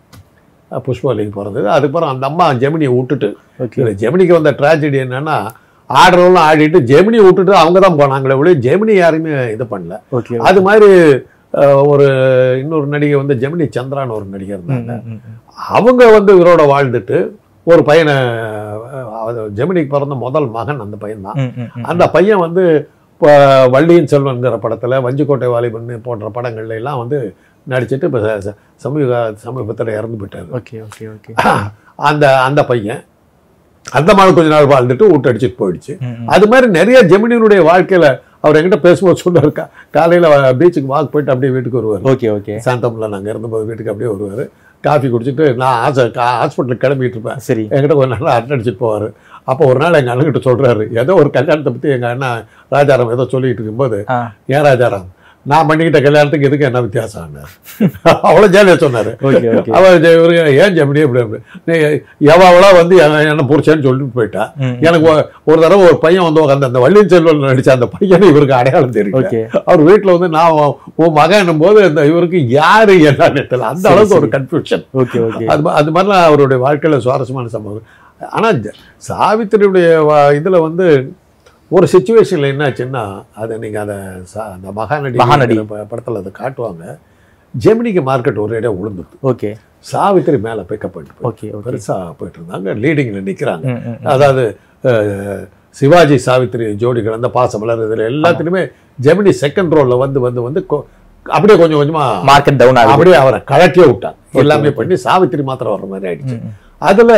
அஹ், புஷ்பவல்லிக்கு பிறந்தது அதுக்கப்புறம் அந்த அம்மா ஜெமினியை விட்டுட்டு ஓகே இதுல ஜெமினிக்கு வந்த ட்ராஜடி என்னன்னா ஆடுறவங்களும் ஆடிட்டு ஜெமினி விட்டுட்டு அவங்க தான் போனாங்களே ஒழிய ஜெமினி யாருமே இது பண்ணல ஓகே அது மாதிரி அஹ், ஒரு இன்னொரு நடிகை வந்து ஜெமினி சந்திரான்னு ஒரு நடிகை இருந்தாங்க அவங்க வந்து இவரோட வாழ்ந்துட்டு ஒரு பையனை அஹ், அது ஜெமினிக்கு பிறந்த முதல் மகன் அந்த பையன் தான் அந்த பையன் வந்து இப்போ வள்ளியின் செல்வன்கிற படத்தில் வஞ்சிக்கோட்டை வாலிபன் போன்ற படங்கள்ல எல்லாம் வந்து நடிச்சிட்டு இப்போ சமீப சமீபத்தில் இறந்து போயிட்டாரு ஓகே ஓகே ஓகே அந்த அந்த பையன் அந்த மாதிரி கொஞ்ச நாள் வாழ்ந்துட்டு விட்டு அடிச்சுட்டு போயிடுச்சு அது மாதிரி நிறைய ஜெமினியினுடைய வாழ்க்கையில அவர் என்கிட்ட பேசும்போது சொன்னார் கா காலையில் பீச்சுக்கு வாக் போயிட்டு அப்படியே வீட்டுக்கு வருவார் ஓகே ஓகே சாந்தமில் நாங்கள் இருந்தபோது வீட்டுக்கு அப்படியே வருவார் காஃபி குடிச்சிட்டு நான் ஆசை ஹாஸ்பிட்டலுக்கு கிளம்பிட்டு இருப்பேன் சரி என்கிட்ட கொஞ்ச நாள் அரட்டை அடிச்சிட்டு போவார் அப்போ ஒரு நாள் எங்கள் அண்ணன்கிட்ட சொல்கிறாரு ஏதோ ஒரு கல்யாணத்தை பற்றி எங்கள் அண்ணன் ராஜாராம் ஏதோ சொல்லிட்டு இருக்கும்போது ஆ ஏன் ராஜாராம் நான் பண்ணிக்கிட்ட கல்யாணத்துக்கு இதுக்கு என்ன வித்தியாசம் அவ்வளோ ஜாலியாக சொன்னார் ஓகே ஓகே அவன் ஜெ- இவரு ஏன் ஜெமினி இப்படி அப்படி நீ எவ்வளோ வந்து என்ன என்ன புடிச்சேன்னு சொல்லிட்டு போயிட்டா எனக்கு ஒ- ஒரு தடவை ஒரு பையன் வந்து உட்காந்து அந்த வள்ளியின் செல்வன் நடிச்ச அந்த பையனை இவருக்கு அடையாளம் தெரியும் ஓகே அவர் வீட்டில் வந்து நான் உன் உன் மகன் போது இந்த இவருக்கு யாரு என்னன்னு தெரியல அந்த சரி, அளவுக்கு ஒரு சரி. கன்ஃபியூஷன் ஓகே ஓகே அது மா- அது மாதிரிலாம் அவருடைய வாழ்க்கையில சுவாரஸ்யமான சம்பவம் ஆனா ஜ- சாவித்திரியுடைய வா- இதுல வந்து ஒரு சுச்சுவேஷன்ல என்னாச்சுன்னா அதை நீங்க அதை சா- அந்த மகாநடி மகாநடி. ப- படத்துல அதை காட்டுவாங்க ஜெமினிக்கு மார்க்கெட் ஒரேடியா விழுந்துட்டு ஓகே சாவித்திரி மேல பிக்கப் பண்ணிட்டு போய் ஓகே ஓகே பெருசா போயிட்டு இருந்தாங்க லீடிங்ல நிக்கிறாங்க ம், ம், ம். அதாவது அஹ், சிவாஜி சாவித்திரி ஜோடிகள் அந்த பாசமலர் இதுல எல்லாத்துலயுமே ஜெமினி செகண்ட் ரோல்ல வந்து வந்து வந்து கொ- அப்படியே கொஞ்சம் கொஞ்சமா மார்க்கெட் டவுன் ஆகுது அப்படியே அவரை கழட்டியே விட்டாங்க Okay, எல்லாமே okay. பண்ணி சாவித்திரி மாத்திரம் வர்ற மாதிரி ஆயிடுச்சு ம், ம். அதுல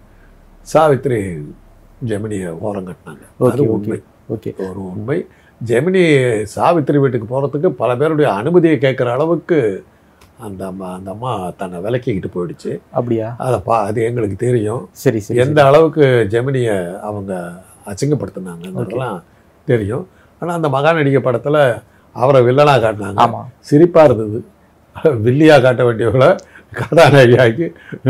சாவித்திரி ஜெமினியை ஓரம் கட்டினாங்க அது ஓகே உண்மை ஓகே ஒரு உண்மை ஜெமினி சாவித்திரி வீட்டுக்கு போறதுக்கு பல பேருடைய அனுமதியை கேட்குற அளவுக்கு அந்த அம்மா அந்த அம்மா தன்னை விலக்கிக்கிட்டு போயிடுச்சு அப்படியா அதை பா அது எங்களுக்கு தெரியும் சரி சரி எந்த அளவுக்கு ஜெமினியை அவங்க அசிங்கப்படுத்தினாங்கன்றதெல்லாம் தெரியும் ஆனா அந்த மகாநடிகை படத்துல அவரை வில்லனா காட்டினாங்க ஆமா சிரிப்பா இருந்தது வில்லியா காட்ட வேண்டியவளை கதாநாயகியாக்கி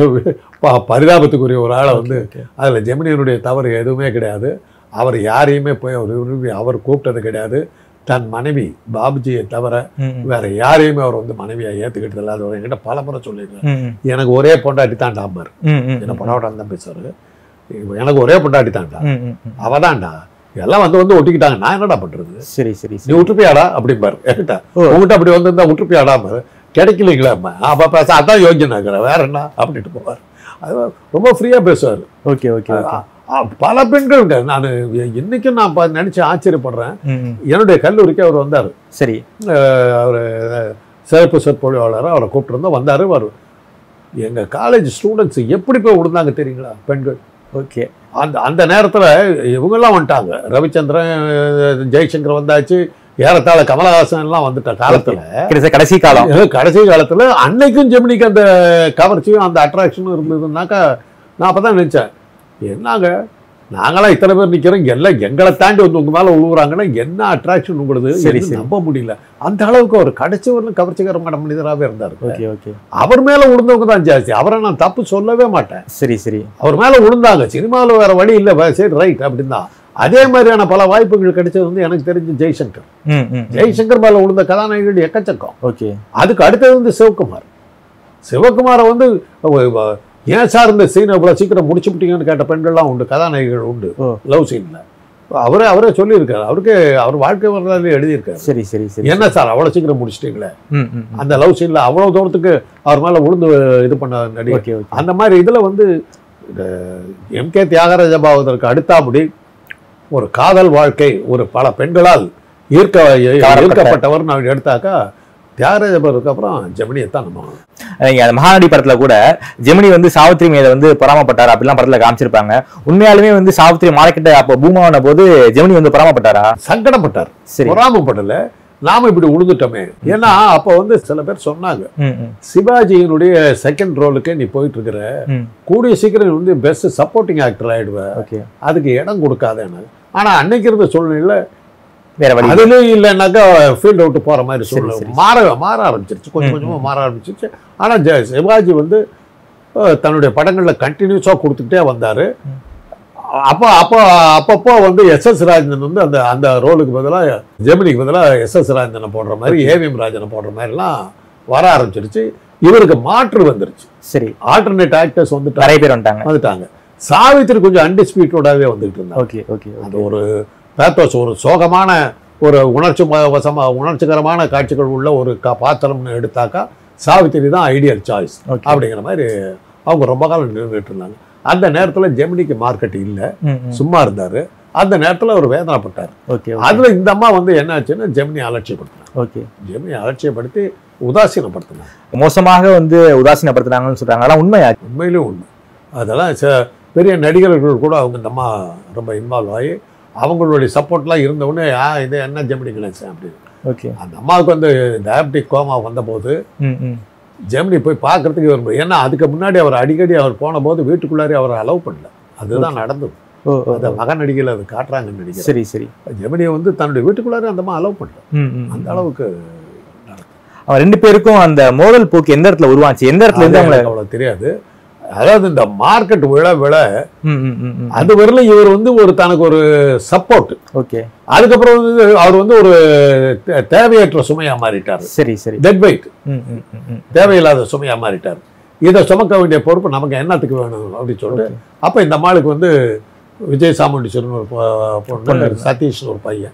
ப- பரிதாபத்துக்குரிய ஒரு ஆளை வந்து ஓகே, அதில் ஜெமினியனுடைய தவறு எதுவுமே கிடையாது அவர் யாரையுமே போய் அவர் விரும்பி அவர் கூப்பிட்டது கிடையாது தன் மனைவி பாபுஜியை தவிர ம், ம். வேற யாரையுமே அவர் வந்து மனைவியா ஏத்துக்கிட்டது இல்லை அது அவர் என்கிட்ட பல முறை சொல்லியிருக்காரு ம், ம். எனக்கு ஒரே பொண்டாட்டி தான் டாம்பர் ம், ம், என்ன ம். படவாட்டம் தான் பேசுவாரு எனக்கு ஒரே பொண்டாட்டி தான்டா ம், ம், ம். அவதான்டா எல்லாம் வந்து வந்து ஒட்டிக்கிட்டாங்க நான் என்னடா பண்றது சரி சரி நீ சரி விட்டுப்பியாடா அப்படிம்பாரு என்கிட்ட ஓ. உங்ககிட்ட அப்படி வந்திருந்தா விட்டுப்பியாடாம கிடைக்கலீங்களா அப்ப பேச அதான் யோகியம் ஆகிறேன் வேற என்ன அப்படின்ட்டு போவார் அது ரொம்ப ஃப்ரீயா பேசுவார் ஓகே ஓகே ஓகே பல பெண்கள் நான் இன்னைக்கும் நான் பா- நினைச்சு ஆச்சரியப்படுறேன் ம், ம். என்னுடைய கல்லூரிக்கு அவர் வந்தார் சரி அவர் சிறப்பு சொற்பொழிவாளராக அவரை கூப்பிட்டுருந்தோம் வந்தார் அவர் எங்க காலேஜ் ஸ்டூடெண்ட்ஸ் எப்படி போய் விழுந்தாங்க தெரியுங்களா பெண்கள் ஓகே அந்த அந்த நேரத்துல இவங்கெல்லாம் வந்துட்டாங்க ரவிச்சந்திரன் ஜெய்சங்கர் வந்தாச்சு ஏறத்தாழ கமலஹாசன் எல்லாம் வந்துட்ட காலத்துல கிட்டத்தட்ட கடைசி காலம் கடைசி காலத்துல அன்னைக்கும் ஜெமினிக்கு அந்த கவர்ச்சியும் அந்த அட்ராக்ஷனும் இருந்ததுன்னாக்கா நான் அப்பதான் நினைச்சேன் என்னங்க நாங்களாம் இத்தனை பேர் நிக்கிறோம் எல்லாம் எங்களை தாண்டி வந்து உங்க மேல உழுவுறாங்கன்னா என்ன அட்ராக்ஷன் உங்களுது சரி, என்ன சரி. நம்ப முடியல அந்த அளவுக்கு ஒரு கடைசிவரிலும் கவர்ச்சிகரமான மனிதராகவே இருந்தார் ஓகே ஓகே அவர் மேல விழுந்தவங்க தான் ஜாஸ்தி அவரை நான் தப்பு சொல்லவே மாட்டேன் சரி சரி அவர் மேல விழுந்தாங்க சினிமாவில் வேற வழி இல்லை வ- சரி ரைட் அப்படின்னு தான் அதே மாதிரியான பல வாய்ப்புகள் கிடைச்சது வந்து எனக்கு தெரிஞ்சு ஜெய்சங்கர் ம் ம் ஜெய்சங்கர் மேல விழுந்த கதாநாயகர்கள் எக்கச்சக்கம் ஓகே அதுக்கு அடுத்தது வந்து சிவகுமார் சிவகுமாரை வந்து வ- வ- ஏன் சார் இந்த சீனை இவ்வளோ சீக்கிரம் முடிச்சு விட்டீங்கன்னு கேட்ட பெண்கள்லாம் உண்டு கதாநாயகிகள் உண்டு ஓ. லவ் சீனில் அவரே அவரே சொல்லியிருக்காரு அவருக்கு அவர் வாழ்க்கை வரலாறு எழுதியிருக்காரு சரி சரி சரி என்ன சார் அவ்வளோ சீக்கிரம் முடிச்சிட்டீங்களே ம் ம் ம். அந்த லவ் சீனில் அவ்வளோ தூரத்துக்கு அவர் மேலே விழுந்து இது பண்ண நடிகர் ஓகே ஓகே அந்த மாதிரி இதில் வந்து எம் கே தியாகராஜ பாவதற்கு அடுத்தாபடி ஒரு காதல் வாழ்க்கை ஒரு பல பெண்களால் ஈர்க்க கவரப்பட்ட. ஈர்க்கப்பட்டவர் நான் எடுத்தாக்கா தியாகராஜ பாவதுக்கு அப்புறம் ஜெமினியை தான் நம்ம நீங்க அந்த மகாநடி படத்துல கூட ஜெமினி வந்து சாவித்ரி மீத வந்து பொறாமப்பட்டார் அப்படிலாம் படத்துல காமிச்சிருப்பாங்க உண்மையாலுமே வந்து சாவித்ரி மார்க்கெட்ட அப்போ பூமாவான போது ஜெமினி வந்து பொறாமப்பட்டாரா சங்கடப்பட்டார் சரி பொறாமப்படல நாம இப்படி உழுந்துட்டோமே ஏன்னா அப்ப வந்து சில பேர் சொன்னாங்க ம் ம் சிவாஜியினுடைய செகண்ட் ரோலுக்கு நீ போயிட்டு இருக்கிற ம் கூடிய சீக்கிரம் நீ வந்து பெஸ்ட் சப்போர்ட்டிங் ஆக்டர் ஆயிடுவ ஓகே அதுக்கு இடம் கொடுக்காதேன்னு ஆனா அன்னைக்கு இருந்த சூழ்நிலையில வேற வழி அதுலயும் இல்லைன்னாக்கா ஃபீல்ட் அவுட் போற மாதிரி சரி, சூழ்நிலை சரி. மாற மாற ஆரம்பிச்சிருச்சு கொஞ்சம் ம், கொஞ்சமா மாற ஆரம்பிச்சிருச்சு ஆனா ஜெ- சிவாஜி வந்து அஹ், தன்னுடைய படங்கள்ல கண்டினியூஸா கொடுத்துக்கிட்டே வந்தாரு ம். அப்போ அப்போ அப்பப்போ வந்து எஸ் எஸ் ராஜேந்திரன் வந்து அந்த அந்த ரோலுக்கு பதிலா ஜெமினிக்கு பதிலா எஸ் எஸ் ராஜேந்திரனை போடுற மாதிரி ஏவிஎம் ராஜனை போடுற மாதிரிலாம் வர ஆரம்பிச்சிருச்சு இவருக்கு மாற்று வந்துருச்சு சரி ஆல்டர்னேட் ஆக்டர்ஸ் வந்துட்டாங்க நிறைய பேர் வந்துட்டாங்க வந்துட்டாங்க சாவித்திரி கொஞ்சம் அன்டிஸ்பியூட்டோடாவே வந்துட்டு இருந்தாங்க ஓகே ஓகே அது ஒரு பேத்தோஸ் ஒரு சோகமான ஒரு உணர்ச்சி ம- வசமா உணர்ச்சிகரமான காட்சிகள் உள்ள ஒரு க பாத்திரம்னு எடுத்தாக்கா சாவித்திரி தான் ஐடியல் சாய்ஸ் ஓகே அப்படிங்கிற மாதிரி அவங்க ரொம்ப காலம் நின்றுட்டு இருந்தாங்க அந்த நேரத்தில் ஜெமினிக்கு மார்க்கெட் இல்லை ம் ம் சும்மா இருந்தார் அந்த நேரத்தில் அவர் வேதனைப்பட்டார் ஓகே அதில் இந்த அம்மா வந்து என்ன ஆச்சுன்னா ஜெமினி அலட்சியப்படுத்தினார் ஓகே ஜெமினி அலட்சியப்படுத்தி உதாசீனப்படுத்தினார் மோசமாக வந்து உதாசீனப்படுத்துறாங்கன்னு சொல்றாங்க அதெல்லாம் உண்மையா உண்மையிலும் உண்மை அதெல்லாம் ச- பெரிய நடிகர்கள் கூட அவங்க இந்த அம்மா ரொம்ப இன்வால்வ் ஆகி அவங்களுடைய சப்போர்ட்லாம் இருந்தவுடனே ஆ இது என்ன ஜெமினி கணேசன் அப்படின்னு ஓகே அந்த அம்மாவுக்கு வந்து டயபெட்டிக் கோமா வந்தபோது ம் ம் ஜெமினி போய் பார்க்கறதுக்கு விரும்பும் ஏன்னா அதுக்கு முன்னாடி அவர் அடிக்கடி அவர் போன போது வீட்டுக்குள்ளாரே அவரை அலோவ் பண்ணல அதுதான் நடந்தது ஓ ஓ, அந்த மக நடிகையில் அது காட்டுறாங்கன்னு நினைக்கிறேன் சரி சரி ஜெமினியை வந்து தன்னுடைய வீட்டுக்குள்ளாரே அந்த அம்மா அலோவ் பண்ணல ம் ம் அந்த அளவுக்கு அவன் ரெண்டு பேருக்கும் அந்த மோதல் போக்கு எந்த இடத்துல உருவாச்சு எந்த இடத்துல இருந்து அது அவங்கள எனக்கு அவ்வளவு தெரியாது அதாவது இந்த மார்க்கெட் விழ விழ ம் ம் ம் ம் அது வரல இவர் வந்து ஒரு தனக்கு ஒரு சப்போர்ட் ஓகே அதுக்கப்புறம் வந்து அவர் வந்து ஒரு தே- தேவையற்ற சுமையா மாறிட்டார் சரி சரி டெட் வெயிட் ம் ம் ம் ம் தேவையில்லாத சுமையா மாறிட்டார் இதை சுமக்க வேண்டிய பொறுப்பு நமக்கு என்னத்துக்கு வேணும் அப்படின்னு சொல்லிட்டு அப்ப இந்த அம்மாளுக்கு வந்து விஜய் சாமுண்டீஸ்வரன் ஒரு பொ- பொண்ணு பொண்ணு. சதீஷ்னு ஒரு பையன்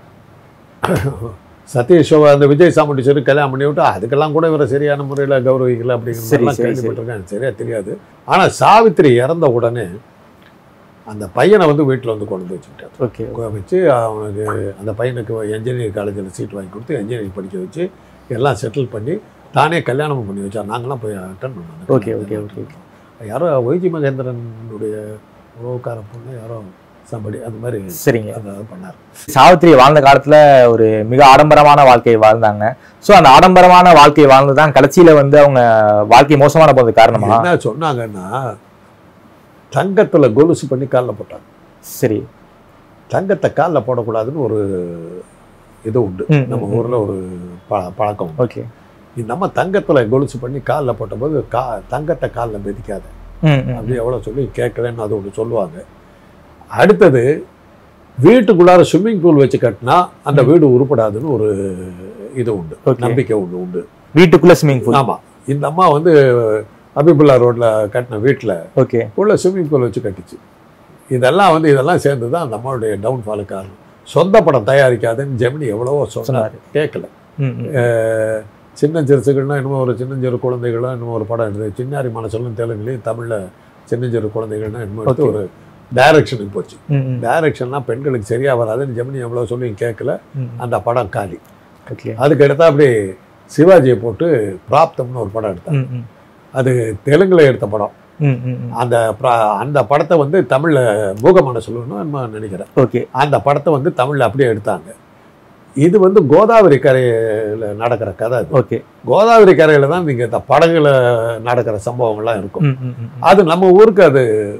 சதீஷ் அந்த விஜய் சாமுண்டீஸ்வரன் கல்யாணம் பண்ணி விட்டு அதுக்கெல்லாம் கூட இவரை சரியான முறையில் கௌரவிக்கல அப்படிங்கிற சரி, மாதிரிலாம் சரி, சரி. கேள்விப்பட்டிருக்கேன் எனக்கு சரியா தெரியாது ஆனா சாவித்திரி இறந்த உடனே அந்த பையனை வந்து வீட்டில் வந்து கொண்டு வந்து வச்சுக்கிட்டார் ஓகே உட்கார வச்சு அவனுக்கு அந்த பையனுக்கு என்ஜினியரிங் காலேஜில் சீட் வாங்கி கொடுத்து என்ஜினியரிங் படிக்க வச்சு எல்லாம் செட்டில் பண்ணி தானே கல்யாணமும் பண்ணி வச்சா நாங்களாம் போய் அட்டன் பண்ணோம் ஓகே, ஓகே, ஓகே. யாரோ ஒய்ஜி மகேந்திரனுடைய உறவுக்கார பொண்ணு யாரோ சம்படி அந்த மாதிரி சரிங்க அந்த பண்ணார் சாவித்திரி வாழ்ந்த காலத்துல ஒரு மிக ஆடம்பரமான வாழ்க்கையை வாழ்ந்தாங்க சோ அந்த ஆடம்பரமான வாழ்க்கையை வாழ்ந்துதான் கடைசியில வந்து அவங்க வாழ்க்கை மோசமான போது காரணமா என்ன சொன்னாங்கன்னா தங்கத்துல கொலுசு பண்ணி காலில் போட்டாங்க சரி தங்கத்தை காலில் போடக்கூடாதுன்னு ஒரு இது உண்டு ம், நம்ம ம், ஊர்ல ஒரு ப- பழக்கம் உண்டு. ஓகே இந்த அம்மா தங்கத்துல கொலுசு பண்ணி காலில் போட்டபோது கா தங்கத்தை காலில் மிதிக்காத ம் ம் அப்படி எவ்வளோ சொல்லி கேட்கலன்னு அது ஒன்று சொல்லுவாங்க அடுத்தது வீட்டுக்குள்ளார ஸ்விம்மிங் பூல் வச்சு கட்டினா அந்த வீடு உருப்படாதுன்னு ஒரு இது உண்டு ஓகே நம்பிக்கை ஒன்று உண்டு வீட்டுக்குள்ள ஸ்விமிங் பூல் ஆமா இந்த அம்மா வந்து அபிபுல்லா ரோட்ல கட்டின வீட்டில் ஓகே உள்ள ஸ்விம்மிங் பூல் வச்சு கட்டிச்சு இதெல்லாம் வந்து இதெல்லாம் சேர்ந்து தான் அந்த அம்மாவுடைய டவுன்ஃபாலு காரணம் சொந்த படம் தயாரிக்காதுன்னு ஜெமினி எவ்வளவோ சொன்னார் சொன்னாரு கேட்கல ம் ம் அஹ் சின்ன சிறுசுகள்னா இன்னும் ஒரு சின்னஞ்சிறு குழந்தைகள்லாம் இன்னும் ஒரு படம் எடுத்து சின்னாரி மனசொல்லும் தெலுங்குலையும் தமிழில் சின்னஞ்சிறு குழந்தைகள்னா இன்னும் எடுத்து Okay. ஒரு டைரக்ஷனுக்கு போச்சு ம் ம் டைரக்ஷன்லாம் பெண்களுக்கு சரியா வராதுன்னு ஜெமினி எவ்வளோ சொல்லி கேட்கல ம் அந்த படம் காலி ஓகே அதுக்கு எடுத்தா அப்படி சிவாஜியை போட்டு பிராப்தம்னு ஒரு படம் எடுத்தாங்க ம் ம் அது தெலுங்குல எடுத்த படம் ம் ம் ம் அந்த பிரா- அந்த படத்தை வந்து தமிழில் மூகமான சொல்லணும்னு நான் நினைக்கிறேன் ஓகே அந்த படத்தை வந்து தமிழில் அப்படியே எடுத்தாங்க இது வந்து கோதாவரி கரையில் நடக்கிற கதை அது ஓகே கோதாவரி கரையில் தான் நீங்கள் இந்த படகுல நடக்கிற சம்பவங்கள்லாம் இருக்கும் ம் ம் ம் அது நம்ம ஊருக்கு அது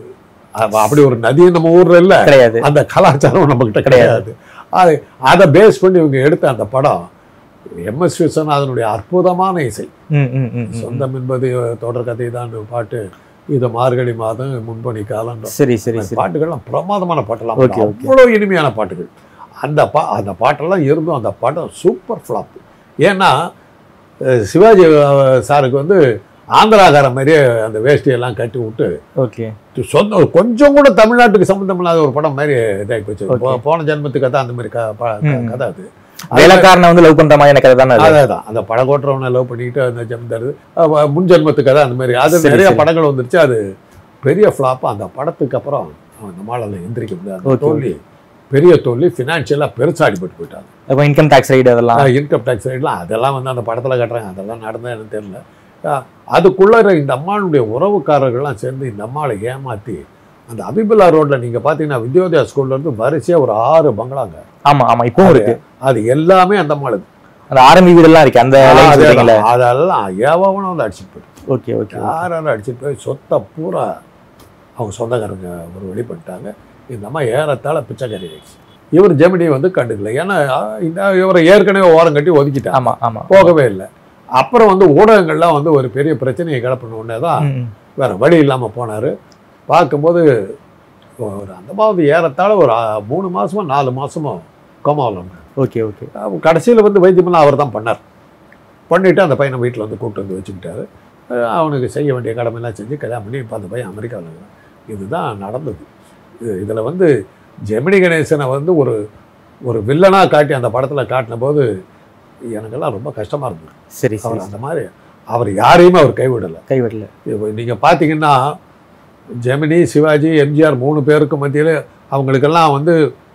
அப்ப அப்படி ஒரு நதி நம்ம ஊர்ல இல்ல கிடையாது அந்த கலாச்சாரம் நம்ம கிட்ட கிடையாது அது அதை பேஸ் பண்ணி இவங்க எடுத்த அந்த படம் எம்எஸ் விஸ்வநாதனுடைய அற்புதமான இசை ம், ம், ம், ம். சொந்தம் என்பது தொடர் கதை தான் பாட்டு இது மார்கழி மாதம் முன்பணி காலம் சரி சரி சரி பாட்டுகள்லாம் பிரமாதமான பாட்டெல்லாம் Okay, okay. அவ்வளோ இனிமையான பாட்டுகள் அந்த பா அந்த பாட்டெல்லாம் இருந்தும் அந்த படம் சூப்பர் ஃப்ளாப் ஏன்னா அஹ், சிவாஜி அஹ், சாருக்கு வந்து ஆந்திராகார மாதிரியே அந்த வேஷ்டியெல்லாம் கட்டி விட்டு ஓகே சொந்த கொஞ்சம் கூட தமிழ்நாட்டுக்கு சம்மந்தம் இல்லாத ஒரு படம் மாதிரி இதாகி போச்சு Okay. போ- போன ஜென்மத்துக்கு கதை அந்த மாதிரி க- ப- க- ம். கதை அது வேலைக்காரனை வந்து லவ் பண்ற மாதிரி எனக்கு அதுதானே அது அதான் அந்த படகோட்டுறவனை லவ் பண்ணிக்கிட்டு அந்த ஜமீன்தார் அஹ், முன் ஜென்மத்து கதை அந்த மாதிரி அது சரி, நிறைய சரி. படங்கள் வந்துருச்சு அது பெரிய ஃப்ளாப் அந்த படத்துக்கு அப்புறம் அவன் இந்த மாடல எந்திரிக்க முடியாது அந்த Okay, தோல்வி பெரிய தோல்வி ஃபினான்ஷியலாக பெருசா அடிபட்டு போயிட்டாங்க அப்போ இன்கம் டாக்ஸ் ரைடு அதெல்லாம் இன்கம் டேக்ஸ் ரேட்லாம் அதெல்லாம் வந்து அந்த படத்துல கட்டுறாங்க அதெல்லாம் நடந்தா எனக்கு தெரியல அஹ், அதுக்குள்ளார இந்த அம்மாளுடைய உறவுக்காரர்கள்லாம் சேர்ந்து இந்த அம்மாளை ஏமாத்தி அந்த அபிபுல்லா ரோட்ல நீங்க பாத்தீங்கன்னா வித்யோதயா ஸ்கூல்ல இருந்து வரிசையா ஒரு ஆறு பங்களாங்க ஆமா ஆமா இப்பவும் இருக்கு அது எல்லாமே அந்த அம்மாளுக்கு அந்த ஆரம்பி வீடெல்லாம் இருக்கு அந்த லைன் சொல்றீங்களே அதெல்லாம் ஏவாவனும் வந்து அடிச்சுட்டு போயிட்டு ஓகே ஓகே யாராலும் அடிச்சுட்டு போய் சொத்தை பூரா அவங்க சொந்தக்காரங்க ஒரு வழி பண்ணிட்டாங்க இந்த அம்மா ஏறத்தாழ பிச்சைக்காரி ஆயிடுச்சு இவர் ஜெமினி வந்து கண்டுக்கல ஏன்னா அஹ், இந்த இவரை ஏற்கனவே ஓரம் கட்டி ஒதுக்கிட்டாங்க ஆமா ஆமா போகவே இல்லை அப்புறம் வந்து ஊடகங்கள்லாம் வந்து ஒரு பெரிய பிரச்சனையை கிளப்பின உடனே தான் ம், ம். வேற வழி இல்லாமல் போனார் பார்க்கும்போது ஒரு அந்த மாதிரி ஏறத்தாழ ஒரு அஹ், மூணு மாசமோ நாலு மாசமோ கோமாவில் இருந்தார் ஓகே ஓகே கடைசியில் வந்து வைத்தியமெல்லாம் அவர் தான் பண்ணார் பண்ணிவிட்டு அந்த பையனை வீட்டில் வந்து கூப்பிட்டு வந்து வச்சுக்கிட்டாரு அஹ் அவனுக்கு செய்ய வேண்டிய கடமையெல்லாம் செஞ்சு கல்யாணம் பண்ணி இப்போ அந்த பையன் அமெரிக்காவில் இருக்கிறான் இதுதான் நடந்தது இது இதில் வந்து ஜெமினி கணேசனை வந்து ஒரு ஒரு வில்லனாக காட்டி அந்த படத்தில் காட்டின போது எனக்கெல்லாம் ரொம்ப கஷ்டமாக இருந்தது சரி சரி அவர் அந்த மாதிரி அவர் யாரையுமே அவர் கைவிடலை கைவிடல இப்போ நீங்கள் பார்த்தீங்கன்னா ஜெமினி சிவாஜி எம்ஜிஆர் மூணு பேருக்கு மத்தியில் அவங்களுக்கெல்லாம் வந்து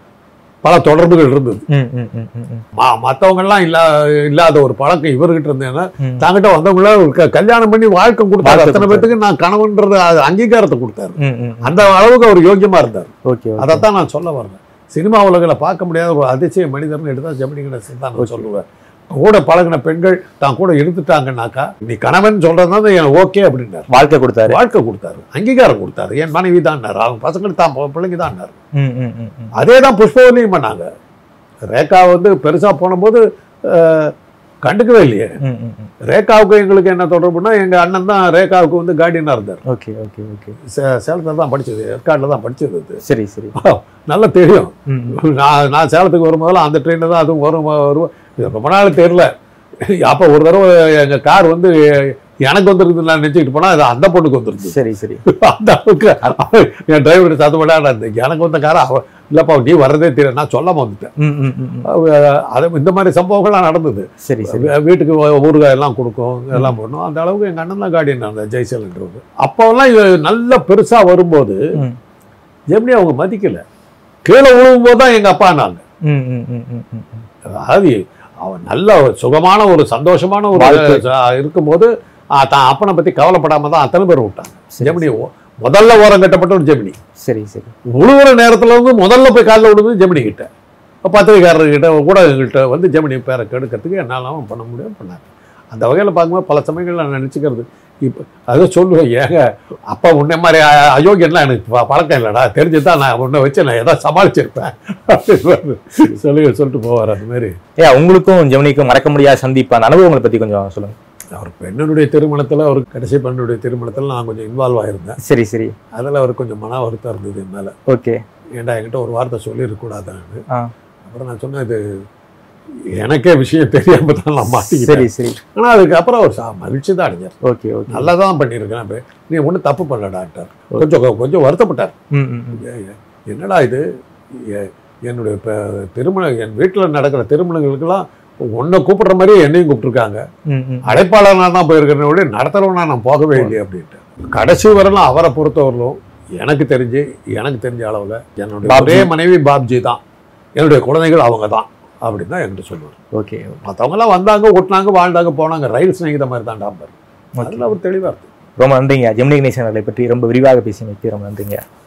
பல தொடர்புகள் இருந்தது ம் ம் ம் ம் ம் மா- மத்தவங்கெல்லாம் இல்லா இல்லாத ஒரு பழக்கம் இவர்கிட்ட இருந்தேன்னா ம். தங்கிட்ட வந்தவங்கள ஒரு க- கல்யாணம் பண்ணி வாழ்க்கை கொடுத்தாரு வாழ்க்கை அத்தனை பேத்துக்கு நான் கணவன்றது அது அங்கீகாரத்தை கொடுத்தாரு ம் ம் அந்த அளவுக்கு அவர் யோக்கியமா இருந்தார் ஓகே ஓகே அதைத்தான் நான் சொல்ல வரேன் சினிமா உலகில் பார்க்க முடியாத ஒரு அதிசய மனிதர்னு எடுத்தா ஜெமினி கணேசன் தான் நான் சொல்லுவேன் கூட பழகின பெண்கள் தான் கூட இருந்துட்டாங்கன்னாக்கா நீ கணவன் சொல்றதுனால எனக்கு ஓகே அப்படின்னாரு வாழ்க்கை கொடுத்தாரு வாழ்க்கை கொடுத்தாரு அங்கீகாரம் கொடுத்தாரு என் மனைவி தான் அவங்க பசங்களுக்கு தான் பிள்ளைங்க தான் ம் ம் ம் ம் அதே தான் புஷ்பவல்லியும் பண்ணாங்க ரேகா வந்து பெருசா போனபோது அஹ், கண்டுக்கவே இல்லையே ம் ம் ம் ரேகாவுக்கு எங்களுக்கு என்ன தொடர்புனா எங்க அண்ணன் தான் ரேகாவுக்கு வந்து கார்டியனா இருந்தார் ஓகே ஓகே ஓகே சே- சேலத்துல தான் படிச்சது ஏற்காட்டில் தான் படிச்சது அது சரி சரி நல்லா தெரியும் ம் ம். நான் நான் சேலத்துக்கு வரும்போதெல்லாம் அந்த ட்ரெயினில் தான் அதுவும் வரும் வரும் இது ரொம்ப நாள் தெரியல அப்போ ஒரு தடவை எங்க கார் வந்து எனக்கு வந்துருக்குது நான் நினச்சிக்கிட்டு போனா அது அந்த பொண்ணுக்கு வந்துருது சரி சரி அந்த அளவுக்கு என் டிரைவர் சத்தப்படா எனக்கு வந்த காரை அவ இல்லப்பா நீ வர்றதே தெரியல நான் சொல்லாம வந்துட்டேன் ம் ம் ம் ம். அவ- அது இந்த மாதிரி சம்பவங்கள்லாம் நடந்தது சரி சரி வீ- வீட்டுக்கு ஊ- ஊறுகாய் எல்லாம் கொடுக்கும் எல்லாம் பண்ணும் அந்த அளவுக்கு எங்க அண்ணன் தான் கார்டியன் அந்த ஜெய்சல்ன்றது அப்போல்லாம் இது நல்ல பெருசா வரும்போது ம் ஜெமினி அவங்க மதிக்கல கீழே விழுகும்போது தான் எங்க அப்பா நாங்க ம் ம் ம் ம் ம் ம். அதாவது அவன் நல்ல ஒரு சுகமான ஒரு சந்தோஷமான ஒரு வாழ்க்கை. ச- இருக்கும்போது ஆ, தான் அப்பனை பத்தி கவலைப்படாம தான் அத்தனை பேர் விட்டாங்க சரி, ஜெமினி ஓ- முதல்ல ஓரம் கட்டப்பட்ட ஒரு ஜெமினி சரி சரி உழுவுற நேரத்துல வந்து முதல்ல போய் காலில் விடுறது ஜெமினி கிட்ட பத்திரிகாரர்கிட்ட ஊடகங்கள்கிட்ட வந்து ஜெமினி பேரை கெடுக்கிறதுக்கு என்னாலும் பண்ண முடியும் பண்ணாங்க அந்த வகையில் பார்க்கும்போது பல சமயங்கள் நான் நினச்சிக்கிறது இப்போ அதை சொல்லுவேன் ஏங்க அப்பா உன்னை மாதிரி அ- அயோக்கியன்லாம் எனக்கு ப- பழக்கம் இல்லைடா தெரிஞ்சு தான் நான் உன்னை வச்சு நான் ஏதாவது சமாளிச்சிருப்பேன் அப்படின்னு சொல்லி சொல்லிட்டு போவார் அந்த மாதிரி ஏ உங்களுக்கும் ஜெமினிக்கும் மறக்க முடியாத சந்திப்பு அந்த அனுபவங்களை பத்தி கொஞ்சம் சொல்லுங்க அவர் பெண்ணுடைய திருமணத்தில் அவர் கடைசி பெண்ணுடைய திருமணத்தில் நான் கொஞ்சம் இன்வால்வ் ஆயிருந்தேன் சரி சரி அதில் அவர் கொஞ்சம் மன வருத்தம் இருந்தது என் மேலே ஓகே ஏன்டா என்கிட்ட ஒரு வார்த்தை சொல்லியிருக்கக்கூடாதான்னு ஆ அப்புறம் நான் சொன்னேன் இது எனக்கே விஷயம் தெரியாம தான் நான் மாட்டிக்கிட்டேன் சரி சரி ஆனால் அதுக்கப்புறம் அவர் சா- மகிழ்ச்சி தான் அடைஞ்சார் ஓகே ஓகே நல்லா தான் பண்ணியிருக்கேன் அப்ப. நீ ஒன்றும் தப்பு பண்ணடான்ட்டார் கொஞ்சம் கொஞ்சம் வருத்தப்பட்டார் ம் ம் ம். ஏ- ஏ- என்னடா இது எ- என்னுடைய ப- திருமணம் என் வீட்டில் நடக்கிற திருமணங்களுக்கெல்லாம் உன்னை கூப்பிடுற மாதிரி என்னையும் கூப்பிட்டுருக்காங்க ம் ம் அழைப்பாளனாக தான் போயிருக்கிறேன் விட நடத்துறவனா நான் போகவே இல்லையே அப்படின்ட்டு கடைசி வரலாம் அவரை பொறுத்தவரையிலும் எனக்கு தெரிஞ்சு எனக்கு தெரிஞ்ச அளவில் என்னுடைய பாப்ஜி. ஒரே மனைவி பாப்ஜி தான் என்னுடைய குழந்தைகள் அவங்க தான் அப்படின்னு தான் என்கிட்ட சொல்லுவார் ஓகே மற்றவங்களாம் வந்தாங்க ஓட்டினாங்க வாழ்ந்தாங்க போனாங்க ரயில் சிநேகித மாதிரி தான் டாம்பர் அதில் அவர் தெளிவாக இருக்கு ரொம்ப நன்றிங்க ஜெமினி கணேசன் அவர்களை பற்றி ரொம்ப விரிவாக பேசினதுக்கு ரொம்ப நன்றிங்க